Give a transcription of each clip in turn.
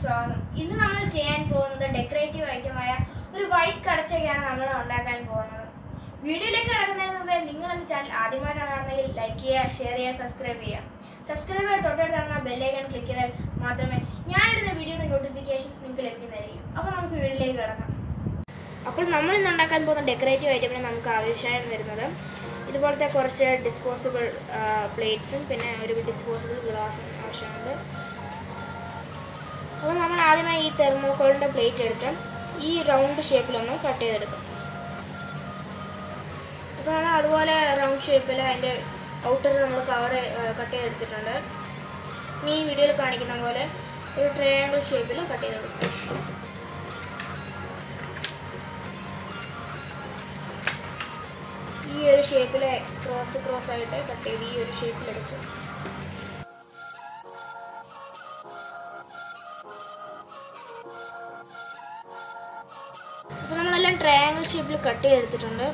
സ്വാഗതം ഇന്ന് നമ്മൾ ചെയ്യാൻ പോകുന്നത് ഡെക്കറേറ്റീവ് ഐറ്റമായ ഒരു വൈറ്റ് കടച്ചൊക്കെയാണ് നമ്മൾ ഉണ്ടാക്കാൻ പോകുന്നത് വീഡിയോയിലേക്ക് കിടക്കുന്നതിന് മുമ്പേ നിങ്ങൾ എൻ്റെ ചാനൽ ആദ്യമായിട്ടാണ് കാണുന്നതെങ്കിൽ ലൈക്ക് ചെയ്യുക ഷെയർ ചെയ്യുക സബ്സ്ക്രൈബ് ചെയ്യുക സബ്സ്ക്രൈബ് ചെയ്ത് തൊട്ടടുത്താണ് ബെല്ലൈക്കൺ ക്ലിക്ക് ചെയ്താൽ മാത്രമേ ഞാനിടുന്ന വീഡിയോയുടെ നോട്ടിഫിക്കേഷൻ നിങ്ങൾക്ക് ലഭിക്കുന്നതായിരിക്കും അപ്പോൾ നമുക്ക് വീഡിയോയിലേക്ക് കിടക്കാം അപ്പോൾ നമ്മൾ ഇന്ന് ഉണ്ടാക്കാൻ പോകുന്ന ഡെക്കറേറ്റീവ് ഐറ്റമിന് നമുക്ക് ആവശ്യമായി വരുന്നത് ഇതുപോലത്തെ കുറച്ച് ഡിസ്പോസിബിൾ പ്ലേറ്റ്സും പിന്നെ ഒരു ഡിസ്പോസിബിൾ ഗ്ലാസും ആവശ്യമുണ്ട് അപ്പോൾ നമ്മൾ ആദ്യമായി ഈ തെർമോക്കോളിൻ്റെ പ്ലേറ്റ് എടുത്ത് ഈ റൗണ്ട് ഷേപ്പിലൊന്ന് കട്ട് ചെയ്തെടുക്കും അപ്പോൾ നമ്മൾ അതുപോലെ റൗണ്ട് ഷേപ്പിൽ അതിൻ്റെ ഔട്ടർ നമ്മൾ കവർ കട്ട് ചെയ്തെടുത്തിട്ടുണ്ട് ഇനി ഈ വീഡിയോയിൽ കാണിക്കുന്ന പോലെ ഒരു ട്രയാങ്കിൾ ഷേപ്പിൽ കട്ട് ചെയ്തെടുക്കും ഈ ഒരു ഷേപ്പിൽ ക്രോസ് ക്രോസ് ആയിട്ട് കട്ട് ചെയ്ത് ഈ ഒരു ഷേപ്പിലെടുക്കും അപ്പോൾ നമ്മളെല്ലാം ട്രയാങ്കിൾ ഷേപ്പിൽ കട്ട് ചെയ്തെടുത്തിട്ടുണ്ട്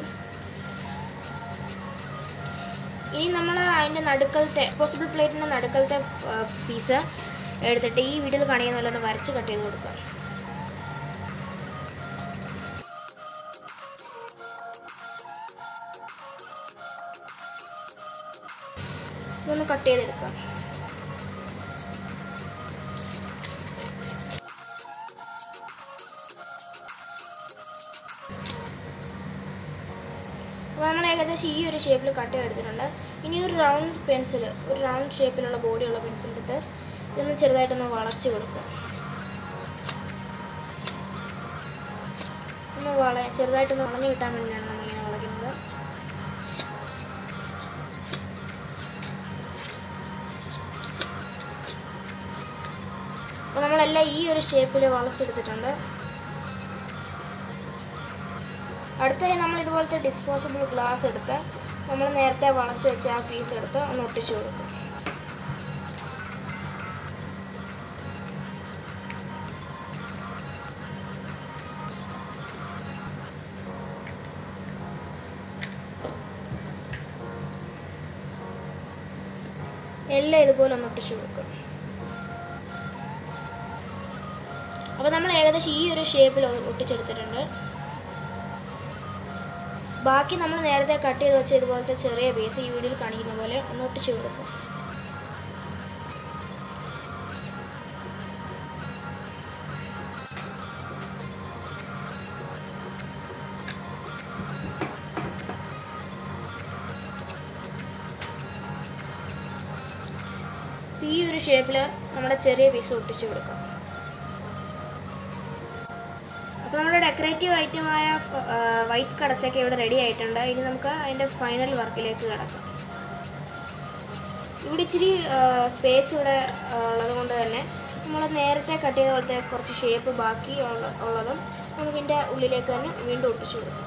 ഇനി നമ്മൾ അതിൻ്റെ നടുക്കലത്തെ പോസിബിൾ പ്ലേറ്റിൻ്റെ നടുക്കലത്തെ പീസ് എടുത്തിട്ട് ഈ വീഡിയോയിൽ കാണിക്കുന്ന പോലെ ഒന്ന് വരച്ച് കട്ട് ചെയ്ത് കൊടുക്കുക ഇതൊന്ന് കട്ട് ചെയ്തെടുക്കാം അപ്പോൾ നമ്മൾ ഏകദേശം ഈ ഒരു ഷേപ്പിൽ കട്ട് ചെയ്തെടുത്തിട്ടുണ്ട് ഇനി ഒരു റൗണ്ട് പെൻസിൽ ഒരു റൗണ്ട് ഷേപ്പിലുള്ള ബോഡിയുള്ള പെൻസിൽ എടുത്ത് ഇതൊന്ന് ചെറുതായിട്ടൊന്ന് വളച്ച് കൊടുക്കുക ഒന്ന് വള ചെറുതായിട്ടൊന്ന് വളഞ്ഞു കിട്ടാൻ വേണ്ടിയാണ് നമ്മളിങ്ങനെ വളയ്ക്കുന്നത് അപ്പോൾ നമ്മളെല്ലാം ഈ ഒരു ഷേപ്പിൽ വളച്ചെടുത്തിട്ടുണ്ട് അടുത്തായി നമ്മൾ ഇതുപോലത്തെ ഡിസ്പോസിബിൾ ഗ്ലാസ് എടുത്ത് നമ്മൾ നേരത്തെ വളച്ച് വെച്ച ആ പീസ് എടുത്ത് ഒന്ന് ഒട്ടിച്ചു കൊടുക്കും എല്ലാം ഇതുപോലെ ഒന്ന് ഒട്ടിച്ചു കൊടുക്കും അപ്പോൾ നമ്മൾ ഏകദേശം ഈ ഒരു ഷേപ്പിൽ ഒട്ടിച്ചെടുത്തിട്ടുണ്ട് ബാക്കി നമ്മൾ നേരത്തെ കട്ട് ചെയ്ത് വെച്ച ഇതുപോലത്തെ ചെറിയ പീസ് ഈ വീഡിയോയിൽ കാണിക്കുന്ന പോലെ ഒന്ന് ഒട്ടിച്ച് കൊടുക്കും ഈ ഒരു ഷേപ്പിൽ നമ്മുടെ ചെറിയ പീസ് ഒട്ടിച്ച് കൊടുക്കാം അപ്പോൾ നമ്മുടെ ഡെക്കറേറ്റീവ് ഐറ്റമായ വൈറ്റ് കടച്ചൊക്കെ ഇവിടെ റെഡി ആയിട്ടുണ്ട് ഇനി നമുക്ക് അതിൻ്റെ ഫൈനൽ വർക്കിലേക്ക് കിടക്കാം ഇവിടെ ഇച്ചിരി സ്പേസ് ഇവിടെ ഉള്ളത് കൊണ്ട് തന്നെ നമ്മൾ നേരത്തെ കട്ട് ചെയ്ത പോലത്തെ കുറച്ച് ഷേപ്പ് ബാക്കി ഉള്ള ഉള്ളതും നമുക്കിൻ്റെ ഉള്ളിലേക്ക് തന്നെ വീണ്ടും ഒട്ടിച്ചു കൊടുക്കാം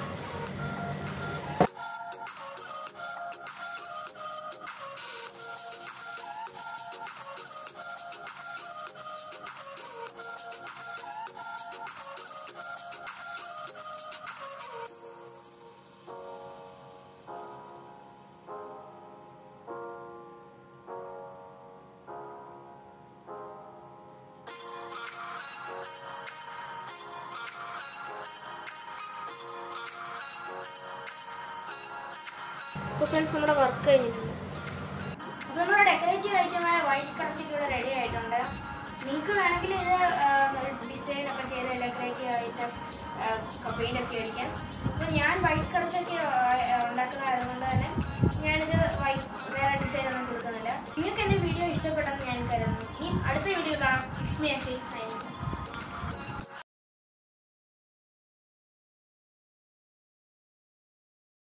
അപ്പോൾ ഫ്രണ്ട്സ് നമ്മുടെ വർക്ക് കഴിഞ്ഞിട്ടുണ്ട് അപ്പോൾ നമ്മുടെ ഡെക്കറേറ്റീവ് ഐറ്റമായ വൈറ്റ് കടച്ചൊക്കെ ഇവിടെ റെഡി ആയിട്ടുണ്ട് നിങ്ങൾക്ക് വേണമെങ്കിൽ ഇത് ഡിസൈൻ ഒക്കെ ചെയ്ത് ഡെക്കറേറ്റീവ് ഐറ്റം പെയിൻ്റ് ഒക്കെ അടിക്കാം അപ്പോൾ ഞാൻ വൈറ്റ് കടച്ചൊക്കെ ഉണ്ടാക്കുന്നത് അതുകൊണ്ട് തന്നെ ഞാനിത് വൈറ്റ് വേറെ ഡിസൈൻ ഒന്നും കൊടുക്കുന്നില്ല നിങ്ങൾക്ക് എൻ്റെ വീഡിയോ ഇഷ്ടപ്പെട്ടെന്ന് ഞാൻ കരുതുന്നു ഇനി അടുത്ത വീഡിയോ കാണാം ഇറ്റ്സ് മീ അഖിൽ